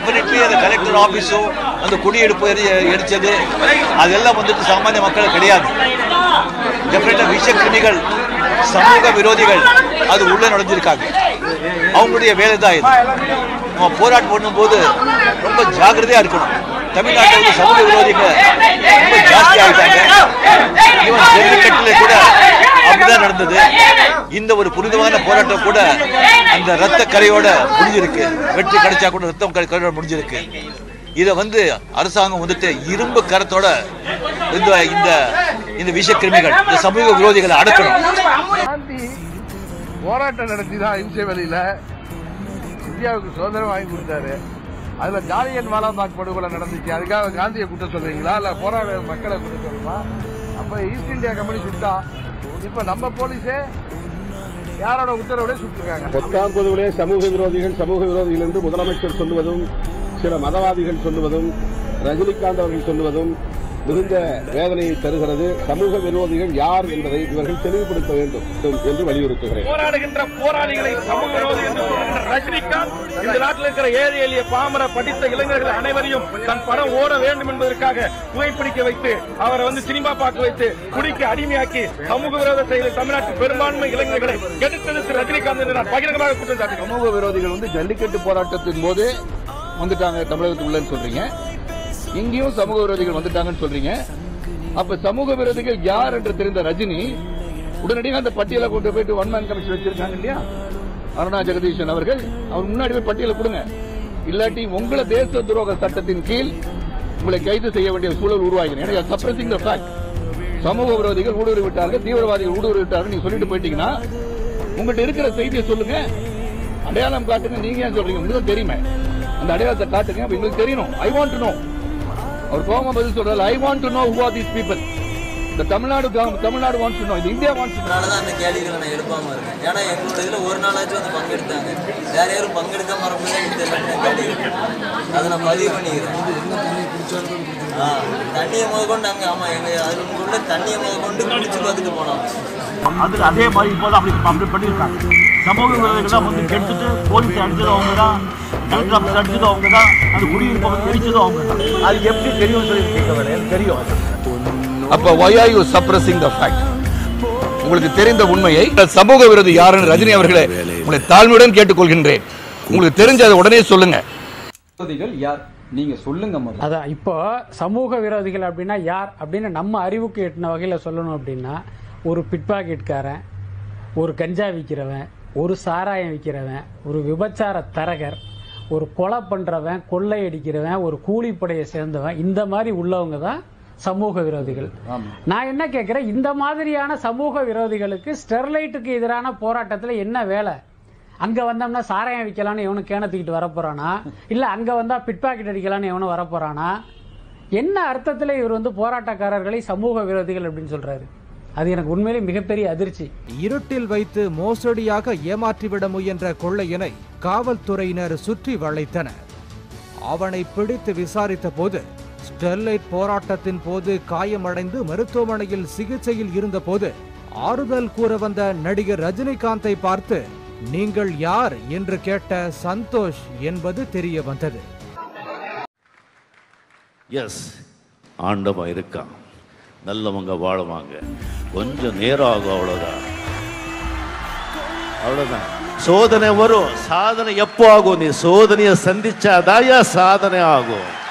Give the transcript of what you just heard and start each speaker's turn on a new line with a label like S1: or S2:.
S1: definitely அந்த collector ஆஃபீஸும் அந்த குடியெடுப்பு எரி எரிச்சது அதெல்லாம் வந்துட்டு சாமானிய மக்கள் கிடையாது டெஃபினட்டாக விஷ கிருமிகள் சமூக விரோதிகள் அது உள்ள நுழைஞ்சிருக்காங்க அவங்களுடைய வேலை தான் இது நம்ம போராட்டம் பண்ணும்போது ரொம்ப ஜாக்கிரதையா இருக்கணும் தமிழ்நாட்டில் வந்து சமூக விரோதிகள் ரொம்ப ஜாஸ்தி ஆகிட்டாங்க இவன் ஜல்லிக்கட்டில் கூட அப்படிதான் நடந்தது இந்த ஒரு புனிதமான போராட்டம் கூட அந்த ரத்த கரையோட முடிஞ்சிருக்கு வெற்றி கிடைச்சா கூட ரத்தம் கரை- கரையோட முடிஞ்சிருக்கு இதை வந்து அரசாங்கம் வந்துட்டு இரும்பு கரத்தோட இந்த இந்த இந்த விஷக்கிருமிகள் இந்த சமூக விரோதிகளை அடக்கணும்
S2: காந்தி போராட்டம் நடத்தி தான் அஹிம்சை வழியில இந்தியாவுக்கு சுதந்திரம் வாங்கி கொடுத்தாரு அதுல ஜாலியன் வாலாபாக் படுகொலை நடந்துச்சு அதுக்காக காந்தியை குற்றம் சொல்றீங்களா இல்ல போராட மக்களை குற்றம் சொல்லுமா அப்ப ஈஸ்ட் இந்தியா கம்பெனி சுட்டா இப்ப நம்ம போலீஸே யாரோட உத்தரவுடைய சுட்டிருக்காங்க
S3: பத்தாம் பொதுவிலே சமூக விரோதிகள் சமூக விரோதிகள் என்று முதலமைச்சர் சொல்லுவதும் சில மதவாதிகள் சொல்லுவதும் ரஜினிகாந்த் அவர்கள் சொல்லுவதும் மிகுந்த வேதனையை தருகிறது சமூக விரோதிகள் யார் என்பதை இவர்கள் தெளிவுபடுத்த வேண்டும் என்று வலியுறுத்துகிறேன்
S4: போராடுகின்ற போராளிகளை சமூக விரோதி என்று சொல்கின்ற ரஜினிகாந்த் இந்த நாட்டில் இருக்கிற ஏழை எளிய பாமர படித்த இளைஞர்கள் அனைவரையும் தன் படம் ஓட வேண்டும் என்பதற்காக புகைப்பிடிக்க வைத்து அவரை வந்து சினிமா பார்க்க வைத்து குடிக்கு அடிமையாக்கி சமூக விரோத செயலில் தமிழ்நாட்டு பெரும்பான்மை இளைஞர்களை கெடுத்தது திரு ரஜினிகாந்த் என்று நான் பகிரங்கமாக குற்றம் சாட்டுகிறேன்
S2: சமூக விரோதிகள் வந்து ஜல்லிக்கட்டு போராட்டத்தின் போது வந்துட்டாங்க தமிழகத்துக்குள்ளன்னு சொல்றீங்க இங்கேயும் சமூக விரோதிகள் வந்துட்டாங்கன்னு சொல்றீங்க அப்ப சமூக விரோதிகள் யார் என்று தெரிந்த ரஜினி உடனடியாக அந்த பட்டியலை கொண்டு போயிட்டு ஒன் மேன் கமிஷன் வச்சிருக்காங்க இல்லையா அருணா ஜெகதீஷன் அவர்கள் அவர் முன்னாடி போய் பட்டியலை கொடுங்க இல்லாட்டி உங்களை தேச துரோக சட்டத்தின் கீழ் உங்களை கைது செய்ய வேண்டிய சூழல் உருவாகிறேன் சப்ரசிங் த ஃபேக்ட் சமூக விரோதிகள் ஊடுருவி விட்டார்கள் தீவிரவாதிகள் ஊடுருவி விட்டார்கள் நீங்க சொல்லிட்டு போயிட்டீங்கன்னா உங்கள்கிட்ட இருக்கிற செய்தியை சொல்லுங்க அடையாளம் காட்டுங்க நீங்க ஏன் சொல்றீங்க உங்களுக்கு தெரியுமே அந்த அடையாளத்தை காட்டுங்க அப்ப எங்களுக்கு தெரியணும் ஐ வாண்ட் டு நோ அவர் கோபமா பதில் சொல்றாரு I want to know who are these people இந்த Tamil Nadu government Tamil Nadu wants to know இந்த இந்தியா வாண்ட்ஸ் டு
S5: அதனால தான் அந்த கேள்விகளை நான் எழுப்பாம இருக்கேன் ஏன்னா எங்களோட இதுல ஒரு நாளாச்சும் வந்து பங்கெடுத்தாங்க வேற யாரும் பங்கெடுக்க மறந்து தெரியல கேள்வி அதை நான் பதிவு பண்ணிக்கிறேன் ஆ, தண்ணியை முத கொண்டு அங்க ஆமா எங்க அது உள்ள தண்ணியை முத கொண்டு குடிச்சு பார்த்துட்டு போனோம்
S6: அது அதே மாதிரி இப்போது அப்படி அப்படி பண்ணியிருக்காங்க சமூக விரோதிகள்லாம் வந்து கெடுத்துட்டு போலீஸ் அடிச்சது அவங்க தான் கலெக்டர் ஆஃபீஸ் அடிச்சது அவங்க தான் அந்த குடியிருப்பை எரிச்சதும் அவங்க தான்
S1: அது எப்படி தெரியும் சொல்லி கேட்கவில்லை எனக்கு தெரியும்
S2: அப்ப why are you suppressing the fact உங்களுக்கு தெரிந்த உண்மையை சமூக விரோதி யாருன்னு ரஜினி அவர்களே உங்களை தாழ்மையுடன் கேட்டுக்கொள்கின்றேன் உங்களுக்கு தெரிஞ்சதை உடனே சொல்லுங்க
S7: விரோதிகள் யார் நீங்க சொல்லுங்க முதல்ல
S8: அதான் இப்போ சமூக விரோதிகள் அப்படின்னா யார் அப்படின்னு நம்ம அறிவுக்கு எட்டின வகையில் சொல்லணும் அப்படின்னா ஒரு பிட்பாக்கெட்காரன் ஒரு கஞ்சா விற்கிறவன் ஒரு சாராயம் விற்கிறவன் ஒரு விபச்சார தரகர் ஒரு கொலை பண்றவன் கொள்ளை அடிக்கிறவன் ஒரு கூலிப்படையை சேர்ந்தவன் இந்த மாதிரி உள்ளவங்க தான் சமூக விரோதிகள் நான் என்ன கேட்கிறேன் இந்த மாதிரியான சமூக விரோதிகளுக்கு ஸ்டெர்லைட்டுக்கு எதிரான போராட்டத்தில் என்ன வேலை அங்க வந்தோம்னா சாராயம் விற்கலான்னு எவனும் கேன தூக்கிட்டு வரப்போறானா இல்ல அங்க வந்தா பிட்பாக்கெட் அடிக்கலான்னு எவனும் வரப்போறானா என்ன அர்த்தத்துல இவர் வந்து போராட்டக்காரர்களை சமூக விரோதிகள் அப்படின்னு சொல்றாரு அது எனக்கு உண்மையிலே மிகப்பெரிய அதிர்ச்சி
S9: இருட்டில் வைத்து மோசடியாக ஏமாற்றிவிட முயன்ற கொள்ளையனை காவல்துறையினர் சுற்றி வளைத்தனர் அவனை பிடித்து விசாரித்த போது ஸ்டெர்லைட் போராட்டத்தின் போது காயமடைந்து மருத்துவமனையில் சிகிச்சையில் இருந்தபோது ஆறுதல் கூற வந்த நடிகர் ரஜினிகாந்தை பார்த்து நீங்கள் யார் என்று கேட்ட சந்தோஷ் என்பது தெரிய வந்தது
S10: எஸ் ஆண்டவன் இருக்கான் நல்லவங்க வாழுவாங்க கொஞ்சம் நேரம் ஆகும் அவ்வளோதான் அவ்வளோதான் சோதனை வரும் சாதனை எப்போ ஆகும் நீ சோதனையை சந்திச்சாதாயா சாதனை ஆகும்